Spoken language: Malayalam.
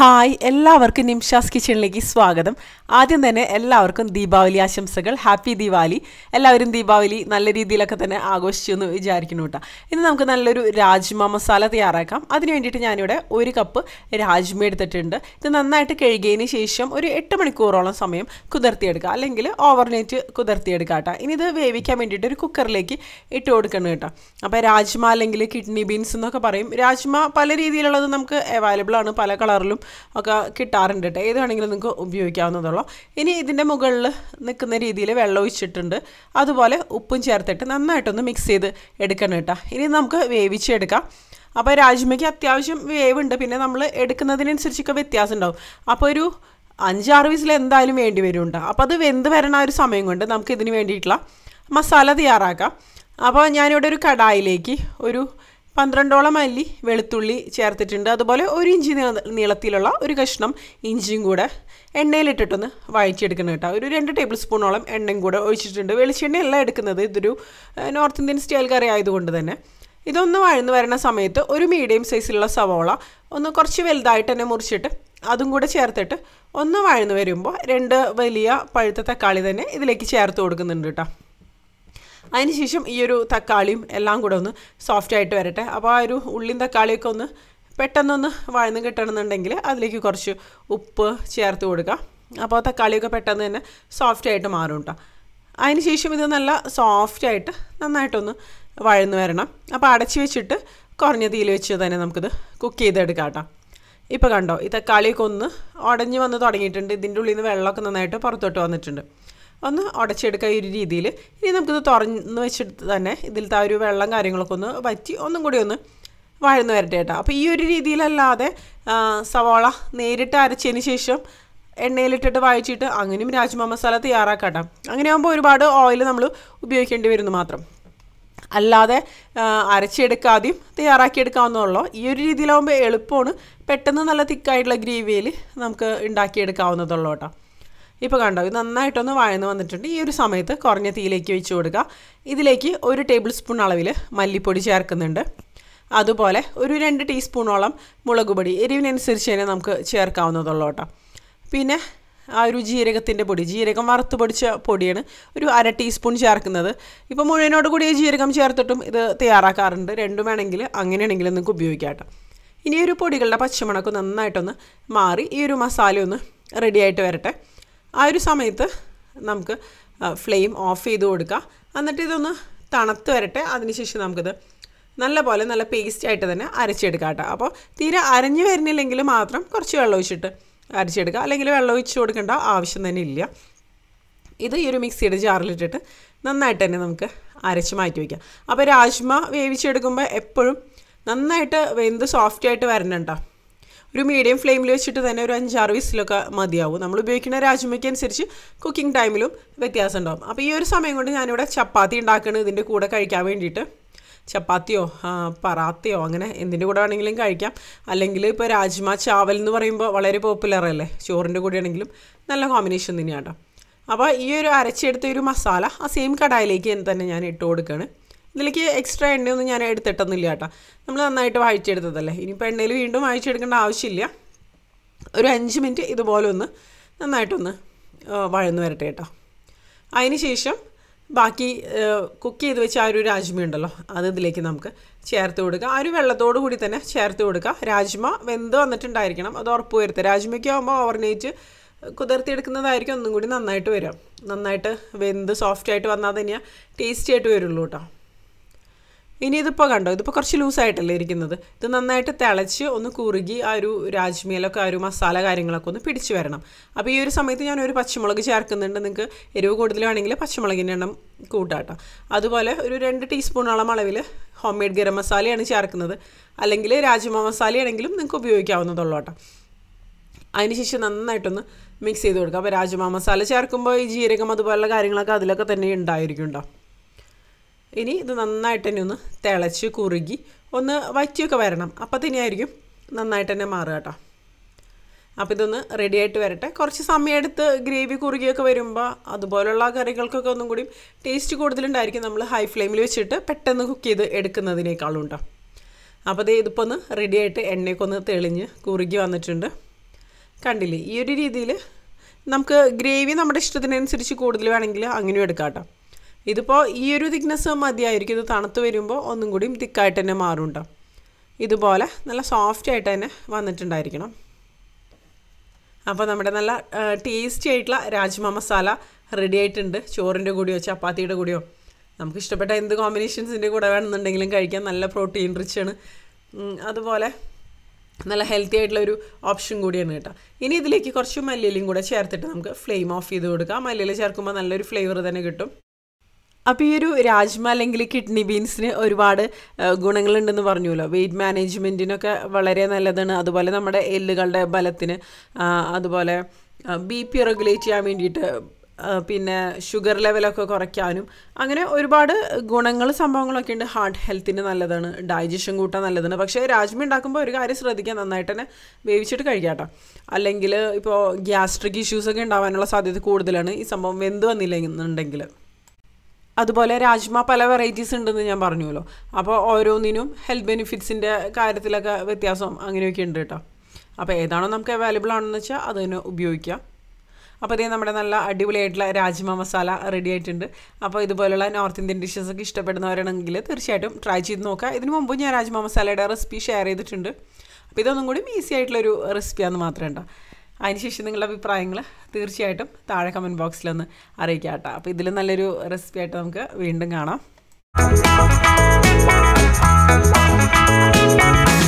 ഹായ് എല്ലാവർക്കും നിംഷാസ് കിച്ചണിലേക്ക് സ്വാഗതം ആദ്യം തന്നെ എല്ലാവർക്കും ദീപാവലി ആശംസകൾ ഹാപ്പി ദീപാവലി എല്ലാവരും ദീപാവലി നല്ല രീതിയിലൊക്കെ തന്നെ ആഘോഷിച്ചു എന്ന് വിചാരിക്കുന്നു കേട്ടോ ഇന്ന് നമുക്ക് നല്ലൊരു രാജ്മ മസാല തയ്യാറാക്കാം അതിന് വേണ്ടിയിട്ട് ഞാനിവിടെ ഒരു കപ്പ് രാജ്മ എടുത്തിട്ടുണ്ട് ഇത് നന്നായിട്ട് കഴുകിയതിന് ശേഷം ഒരു എട്ട് മണിക്കൂറോളം സമയം കുതിർത്തിയെടുക്കുക അല്ലെങ്കിൽ ഓവർനൈറ്റ് കുതിർത്തിയെടുക്കുക കേട്ടോ ഇനി ഇത് വേവിക്കാൻ വേണ്ടിയിട്ട് ഒരു കുക്കറിലേക്ക് ഇട്ട് കൊടുക്കണം കേട്ടോ അപ്പോൾ രാജ്മ അല്ലെങ്കിൽ കിഡ്നി ബീൻസ് എന്നൊക്കെ പറയും രാജ്മ പല രീതിയിലുള്ളത് നമുക്ക് അവൈലബിൾ ആണ് പല കളറിലും ഒക്കെ കിട്ടാറുണ്ട് കേട്ടോ ഏത് വേണമെങ്കിലും നിങ്ങൾക്ക് ഉപയോഗിക്കാവുന്നതുള്ളൂ ഇനി ഇതിൻ്റെ മുകളിൽ നിൽക്കുന്ന രീതിയിൽ വെള്ളം ഒഴിച്ചിട്ടുണ്ട് അതുപോലെ ഉപ്പും ചേർത്തിട്ട് നന്നായിട്ടൊന്ന് മിക്സ് ചെയ്ത് എടുക്കണം കേട്ടോ ഇനി നമുക്ക് വേവിച്ചെടുക്കാം അപ്പോൾ രാജ്മയ്ക്ക് അത്യാവശ്യം വേവുണ്ട് പിന്നെ നമ്മൾ എടുക്കുന്നതിനനുസരിച്ചൊക്കെ വ്യത്യാസം ഉണ്ടാവും അപ്പോൾ ഒരു അഞ്ചാറ് വിസിൽ എന്തായാലും വേണ്ടി വരുന്നുണ്ട് അപ്പോൾ അത് വെന്ത് വരണ ആ ഒരു സമയം കൊണ്ട് നമുക്ക് ഇതിന് വേണ്ടിയിട്ടുള്ള മസാല തയ്യാറാക്കാം അപ്പോൾ ഞാനിവിടെ ഒരു കടായിലേക്ക് ഒരു പന്ത്രണ്ടോളം അല്ലി വെളുത്തുള്ളി ചേർത്തിട്ടുണ്ട് അതുപോലെ ഒരു ഇഞ്ചി നീള- നീളത്തിലുള്ള ഒരു കഷ്ണം ഇഞ്ചിയും കൂടെ എണ്ണയിലിട്ടിട്ടൊന്ന് വഴറ്റിയെടുക്കണം കേട്ടോ ഒരു രണ്ട് ടേബിൾ സ്പൂണോളം എണ്ണയും കൂടെ ഒഴിച്ചിട്ടുണ്ട് വെളിച്ചെണ്ണയല്ല എടുക്കുന്നത് ഇതൊരു ഏഹ്, നോർത്ത് ഇന്ത്യൻ സ്റ്റൈൽ കറി ആയതുകൊണ്ട് തന്നെ ഇതൊന്ന് വഴന്ന് വരുന്ന സമയത്ത് ഒരു മീഡിയം സൈസിലുള്ള സവോള ഒന്ന് കുറച്ച് വലുതായിട്ട് തന്നെ മുറിച്ചിട്ട് അതും കൂടെ ചേർത്തിട്ട് ഒന്ന് വഴന്ന് വരുമ്പോൾ രണ്ട് വലിയ പഴുത്ത തക്കാളി തന്നെ ഇതിലേക്ക് ചേർത്ത് കൊടുക്കുന്നുണ്ട് കേട്ടോ അതിനുശേഷം ഈ ഒരു തക്കാളിയും എല്ലാം കൂടെ ഒന്ന് സോഫ്റ്റ് ആയിട്ട് വരട്ടെ അപ്പോൾ ആ ഒരു ഉള്ളിയും തക്കാളിയൊക്കെ ഒന്ന് പെട്ടെന്നൊന്ന് വഴന്ന് കിട്ടണമെന്നുണ്ടെങ്കിൽ അതിലേക്ക് കുറച്ച് ഉപ്പ് ചേർത്ത് കൊടുക്കുക അപ്പോൾ തക്കാളിയൊക്കെ പെട്ടെന്ന് തന്നെ സോഫ്റ്റ് ആയിട്ട് മാറും കേട്ടോ അതിനുശേഷം ഇത് നല്ല സോഫ്റ്റ് ആയിട്ട് നന്നായിട്ടൊന്ന് വഴന്ന് വരണം അപ്പോൾ അടച്ച് വെച്ചിട്ട് കുറഞ്ഞ തീയിൽ വെച്ച് തന്നെ നമുക്കിത് കുക്ക് ചെയ്തെടുക്കാം കേട്ടോ ഇപ്പോൾ കണ്ടോ ഈ തക്കാളിയൊക്കെ ഒന്ന് ഉടഞ്ഞ് വന്ന് തുടങ്ങിയിട്ടുണ്ട് ഇതിൻ്റെ ഉള്ളിൽ നിന്ന് വെള്ളമൊക്കെ നന്നായിട്ട് പുറത്തോട്ട് വന്നിട്ടുണ്ട് ഒന്ന് ഉടച്ചെടുക്കുക ഈ ഒരു രീതിയിൽ ഇനി നമുക്കിത് തുറന്ന് വെച്ചിട്ട് തന്നെ ഇതിലത്തെ ആ ഒരു വെള്ളം കാര്യങ്ങളൊക്കെ ഒന്ന് വറ്റി ഒന്നും കൂടി ഒന്ന് വഴന്ന് വരട്ടെ കേട്ടോ അപ്പോൾ ഈ ഒരു രീതിയിലല്ലാതെ ആ, സവാള നേരിട്ട് അരച്ചതിന് ശേഷം എണ്ണയിലിട്ടിട്ട് വായിച്ചിട്ട് അങ്ങനെയും രാജ്മ മസാല തയ്യാറാക്കാട്ടോ അങ്ങനെ ആകുമ്പോൾ ഒരുപാട് ഓയിൽ നമ്മൾ ഉപയോഗിക്കേണ്ടി വരുന്നു മാത്രം അല്ലാതെ ആ, അരച്ചെടുക്കാതെയും തയ്യാറാക്കിയെടുക്കാവുന്നതുള്ളൂ ഈ ഒരു രീതിയിലാവുമ്പോൾ എളുപ്പമാണ് പെട്ടെന്ന് നല്ല തിക്കായിട്ടുള്ള ഗ്രേവിയിൽ നമുക്ക് ഉണ്ടാക്കിയെടുക്കാവുന്നതുള്ളൂ കേട്ടോ ഇപ്പോൾ കണ്ടോ ഇത് നന്നായിട്ടൊന്ന് വഴന്ന് വന്നിട്ടുണ്ട് ഈ ഒരു സമയത്ത് കുറഞ്ഞ തീയിലേക്ക് വെച്ച് കൊടുക്കുക ഇതിലേക്ക് ഒരു ടേബിൾ സ്പൂൺ അളവിൽ മല്ലിപ്പൊടി ചേർക്കുന്നുണ്ട് അതുപോലെ ഒരു രണ്ട് ടീസ്പൂണോളം മുളക് പൊടി എരിവിനനുസരിച്ച് തന്നെ നമുക്ക് ചേർക്കാവുന്നതുള്ളൂ കേട്ടോ പിന്നെ ആ ഒരു ജീരകത്തിൻ്റെ പൊടി ജീരകം വറുത്ത് പൊടിച്ച പൊടിയാണ് ഒരു അര ടീസ്പൂൺ ചേർക്കുന്നത് ഇപ്പോൾ മുഴുവനോട് കൂടിയ ജീരകം ചേർത്തിട്ടും ഇത് തയ്യാറാക്കാറുണ്ട് രണ്ടും വേണമെങ്കിൽ അങ്ങനെയാണെങ്കിൽ നിങ്ങൾക്ക് ഉപയോഗിക്കാം കേട്ടോ ഇനി ഈ ഒരു പൊടികളുടെ പച്ചമണക്ക് നന്നായിട്ടൊന്ന് മാറി ഈ ഒരു മസാല ഒന്ന് റെഡി ആയിട്ട് വരട്ടെ ആ ഒരു സമയത്ത് നമുക്ക് ഫ്ലെയിം ഓഫ് ചെയ്ത് കൊടുക്കാം എന്നിട്ട് ഇതൊന്ന് തണുത്ത് വരട്ടെ അതിനുശേഷം നമുക്കിത് നല്ല പോലെ നല്ല പേസ്റ്റ് ആയിട്ട് തന്നെ അരച്ചെടുക്കാം കേട്ടോ അപ്പോൾ തീരെ അരഞ്ഞു വരുന്നില്ലെങ്കിൽ മാത്രം കുറച്ച് വെള്ളം ഒഴിച്ചിട്ട് അരച്ചെടുക്കുക അല്ലെങ്കിൽ വെള്ളം ഒഴിച്ച് കൊടുക്കേണ്ട ആവശ്യം തന്നെ ഇല്ല ഇത് ഈ ഒരു മിക്സിയുടെ ജാറിലിട്ടിട്ട് നന്നായിട്ട് തന്നെ നമുക്ക് അരച്ച് മാറ്റി വയ്ക്കാം അപ്പോൾ രാജ്മ വേവിച്ചെടുക്കുമ്പോൾ എപ്പോഴും നന്നായിട്ട് വെന്ത് സോഫ്റ്റ് ആയിട്ട് വരണം കേട്ടോ ഒരു മീഡിയം ഫ്ലെയിമിൽ വെച്ചിട്ട് തന്നെ ഒരു അഞ്ചാറ് വിസിലൊക്കെ മതിയാവും നമ്മൾ ഉപയോഗിക്കുന്ന രാജ്മയ്ക്ക് അനുസരിച്ച് കുക്കിംഗ് ടൈമിലും വ്യത്യാസം ഉണ്ടാവും അപ്പോൾ ഈ ഒരു സമയം കൊണ്ട് ഞാനിവിടെ ചപ്പാത്തി ഉണ്ടാക്കുന്നത് ഇതിൻ്റെ കൂടെ കഴിക്കാൻ വേണ്ടിയിട്ട് ചപ്പാത്തിയോ ആ, പറാത്തയോ അങ്ങനെ എന്തിൻ്റെ കൂടെ വേണമെങ്കിലും കഴിക്കാം അല്ലെങ്കിൽ ഇപ്പോൾ രാജ്മ ചാവൽ എന്ന് പറയുമ്പോൾ വളരെ പോപ്പുലർ അല്ലേ ചോറിൻ്റെ കൂടെ ആണെങ്കിലും നല്ല കോമ്പിനേഷൻ തന്നെയാണ് കേട്ടോ അപ്പോൾ ഈ ഒരു അരച്ചെടുത്ത ഒരു മസാല ആ സെയിം കടായിലേക്ക് തന്നെ ഞാൻ ഇട്ട് കൊടുക്കുകയാണ് ഇതിലേക്ക് എക്സ്ട്രാ എണ്ണയൊന്നും ഞാൻ എടുത്തിട്ടൊന്നുമില്ല കേട്ടോ നമ്മൾ നന്നായിട്ട് വാഴിച്ചെടുത്തതല്ലേ ഇനിയിപ്പോൾ എണ്ണയിൽ വീണ്ടും വാഴിച്ചെടുക്കേണ്ട ആവശ്യമില്ല ഒരു അഞ്ച് മിനിറ്റ് ഇതുപോലെ ഒന്ന് നന്നായിട്ടൊന്ന് ആ, വഴന്ന് വരട്ടെ കേട്ടോ അതിന് ശേഷം ബാക്കി കുക്ക് ചെയ്ത് വെച്ച ആ ഒരു രാജ്മ ഉണ്ടല്ലോ അത് ഇതിലേക്ക് നമുക്ക് ചേർത്ത് കൊടുക്കുക ആ ഒരു വെള്ളത്തോടു കൂടി തന്നെ ചേർത്ത് കൊടുക്കുക രാജ്മ വെന്ത് വന്നിട്ടുണ്ടായിരിക്കണം അത് ഉറപ്പ് വരുത്തുക രാജ്മയ്ക്ക് ആകുമ്പോൾ ഓവർനൈറ്റ് കുതിർത്തിയെടുക്കുന്നതായിരിക്കും ഒന്നും കൂടി നന്നായിട്ട് വരും നന്നായിട്ട് വെന്ത് സോഫ്റ്റ് ആയിട്ട് വന്നാൽ തന്നെയാണ് ടേസ്റ്റി ആയിട്ട് വരുള്ളൂ കേട്ടോ ഇനി ഇതിപ്പോൾ കണ്ടോ ഇതിപ്പോൾ കുറച്ച് ലൂസായിട്ടല്ലേ ഇരിക്കുന്നത് ഇത് നന്നായിട്ട് തിളച്ച് ഒന്ന് കുറുകി ആ ഒരു രാജ്മയിലൊക്കെ ആ ഒരു മസാല കാര്യങ്ങളൊക്കെ ഒന്ന് പിടിച്ച് വരണം അപ്പോൾ ഈ ഒരു സമയത്ത് ഞാൻ ഒരു പച്ചമുളക് ചേർക്കുന്നുണ്ട് നിങ്ങൾക്ക് എരിവ് കൂടുതൽ വേണമെങ്കിൽ പച്ചമുളകിൻ്റെ എണ്ണം കൂട്ടാട്ടോ അതുപോലെ ഒരു രണ്ട് ടീസ്പൂണോളം അളവിൽ ഹോം മെയ്ഡ് ഗരം മസാലയാണ് ചേർക്കുന്നത് അല്ലെങ്കിൽ രാജ്മ മസാലയാണെങ്കിലും നിങ്ങൾക്ക് ഉപയോഗിക്കാവുന്നതുള്ളൂ കേട്ടോ അതിനുശേഷം നന്നായിട്ടൊന്ന് മിക്സ് ചെയ്ത് കൊടുക്കുക അപ്പോൾ രാജ്മ മസാല ചേർക്കുമ്പോൾ ഈ ജീരകം അതുപോലുള്ള കാര്യങ്ങളൊക്കെ അതിലൊക്കെ തന്നെ ഉണ്ടായിരിക്കും കേട്ടോ ഇനി ഇത് നന്നായിട്ട് തന്നെ ഒന്ന് തിളച്ച് കുറുകി ഒന്ന് വറ്റിയൊക്കെ വരണം അപ്പോൾ തന്നെയായിരിക്കും നന്നായിട്ട് തന്നെ മാറുക കേട്ടോ അപ്പോൾ ഇതൊന്ന് റെഡി ആയിട്ട് വരട്ടെ കുറച്ച് സമയം എടുത്ത് ഗ്രേവി കുറുകിയൊക്കെ വരുമ്പോൾ അതുപോലുള്ള കറികൾക്കൊക്കെ ഒന്നും കൂടി ടേസ്റ്റ് കൂടുതലുണ്ടായിരിക്കും നമ്മൾ ഹൈ ഫ്ലെയിമിൽ വെച്ചിട്ട് പെട്ടെന്ന് കുക്ക് ചെയ്ത് എടുക്കുന്നതിനേക്കാളും കേട്ടോ അപ്പോൾ ദേ ഇതിപ്പോൾ ഒന്ന് റെഡി ആയിട്ട് എണ്ണയൊക്കെ ഒന്ന് തെളിഞ്ഞ് കുറുകി വന്നിട്ടുണ്ട് കണ്ടില്ലേ ഈ ഒരു രീതിയിൽ നമുക്ക് ഗ്രേവി നമ്മുടെ ഇഷ്ടത്തിനനുസരിച്ച് കൂടുതൽ വേണമെങ്കിൽ അങ്ങനെയും എടുക്കാം കേട്ടോ ഇതിപ്പോൾ ഈ ഒരു തിക്നെസ് മതിയായിരിക്കും ഇത് തണുത്ത് വരുമ്പോൾ ഒന്നും കൂടിയും തിക്കായിട്ട് തന്നെ മാറും കേട്ടോ ഇതുപോലെ നല്ല സോഫ്റ്റ് ആയിട്ട് തന്നെ വന്നിട്ടുണ്ടായിരിക്കണം അപ്പോൾ നമ്മുടെ നല്ല ടേസ്റ്റി ആയിട്ടുള്ള രാജ്മ മസാല റെഡി ആയിട്ടുണ്ട് ചോറിൻ്റെ കൂടെയോ ചപ്പാത്തിയുടെ കൂടെയോ നമുക്ക് ഇഷ്ടപ്പെട്ട എന്ത് കോമ്പിനേഷൻസിൻ്റെ കൂടെ വേണമെന്നുണ്ടെങ്കിലും കഴിക്കാൻ നല്ല പ്രോട്ടീൻ റിച്ച് ആണ് ഉം, അതുപോലെ നല്ല ഹെൽത്തി ആയിട്ടുള്ള ഒരു ഓപ്ഷൻ കൂടിയാണ് കേട്ടോ ഇനി ഇതിലേക്ക് കുറച്ച് മല്ലിയിലയും കൂടെ ചേർത്തിട്ട് നമുക്ക് ഫ്ലെയിം ഓഫ് ചെയ്ത് കൊടുക്കാം മല്ലിയില ചേർക്കുമ്പോൾ നല്ലൊരു ഫ്ലേവർ തന്നെ കിട്ടും അപ്പോൾ ഈ ഒരു രാജ്മ അല്ലെങ്കിൽ കിഡ്നി ബീൻസിന് ഒരുപാട് ആ, ഗുണങ്ങളുണ്ടെന്ന് പറഞ്ഞുല്ലോ വെയിറ്റ് മാനേജ്മെൻറ്റിനൊക്കെ വളരെ നല്ലതാണ് അതുപോലെ നമ്മുടെ എല്ലുകളുടെ ബലത്തിന് ആ, അതുപോലെ ബി പി റെഗുലേറ്റ് ചെയ്യാൻ വേണ്ടിയിട്ട് ആ, പിന്നെ ഷുഗർ ലെവലൊക്കെ കുറയ്ക്കാനും അങ്ങനെ ഒരുപാട് ഗുണങ്ങൾ സംഭവങ്ങളൊക്കെ ഉണ്ട് ഹാർട്ട് ഹെൽത്തിന് നല്ലതാണ് ഡൈജഷൻ കൂട്ടാൻ നല്ലതാണ് പക്ഷേ രാജ്മ ഉണ്ടാക്കുമ്പോൾ ഒരു കാര്യം ശ്രദ്ധിക്കാൻ നന്നായിട്ട് തന്നെ വേവിച്ചിട്ട് കഴിക്കാം കേട്ടോ അല്ലെങ്കിൽ ഇപ്പോൾ ഗ്യാസ്ട്രിക് ഇഷ്യൂസൊക്കെ ഉണ്ടാവാനുള്ള സാധ്യത കൂടുതലാണ് ഈ സംഭവം വെന്ത് വന്നില്ല എന്നുണ്ടെങ്കിൽ അതുപോലെ രാജ്മ പല വെറൈറ്റീസ് ഉണ്ടെന്ന് ഞാൻ പറഞ്ഞുവല്ലോ അപ്പോൾ ഓരോന്നിനും ഹെൽത്ത് ബെനിഫിറ്റ്സിൻ്റെ കാര്യത്തിലൊക്കെ വ്യത്യാസം അങ്ങനെയൊക്കെ ഉണ്ട് കേട്ടോ അപ്പോൾ ഏതാണോ നമുക്ക് അവൈലബിൾ ആണെന്ന് വെച്ചാൽ അത് തന്നെ ഉപയോഗിക്കാം അപ്പോൾ അതേ നമ്മുടെ നല്ല അടിപൊളിയായിട്ടുള്ള രാജ്മ മസാല റെഡി ആയിട്ടുണ്ട് അപ്പോൾ ഇതുപോലുള്ള നോർത്ത് ഇന്ത്യൻ ഡിഷസ് ഒക്കെ ഇഷ്ടപ്പെടുന്നവരാണെങ്കിൽ തീർച്ചയായിട്ടും ട്രൈ ചെയ്ത് നോക്കുക ഇതിനു മുമ്പ് ഞാൻ രാജ്മ മസാലയുടെ റെസിപ്പി ഷെയർ ചെയ്തിട്ടുണ്ട് അപ്പോൾ ഇതൊന്നും കൂടി ഈസി ആയിട്ടുള്ളൊരു റെസിപ്പിയാണെന്ന് മാത്രമേ ഉണ്ടോ അതിനുശേഷം നിങ്ങളുടെ അഭിപ്രായങ്ങൾ തീർച്ചയായിട്ടും താഴെ കമൻറ്റ് ബോക്സിലൊന്ന് അറിയിക്കാം കേട്ടോ അപ്പോൾ ഇതിൽ നല്ലൊരു റെസിപ്പി ആയിട്ട് നമുക്ക് വീണ്ടും കാണാം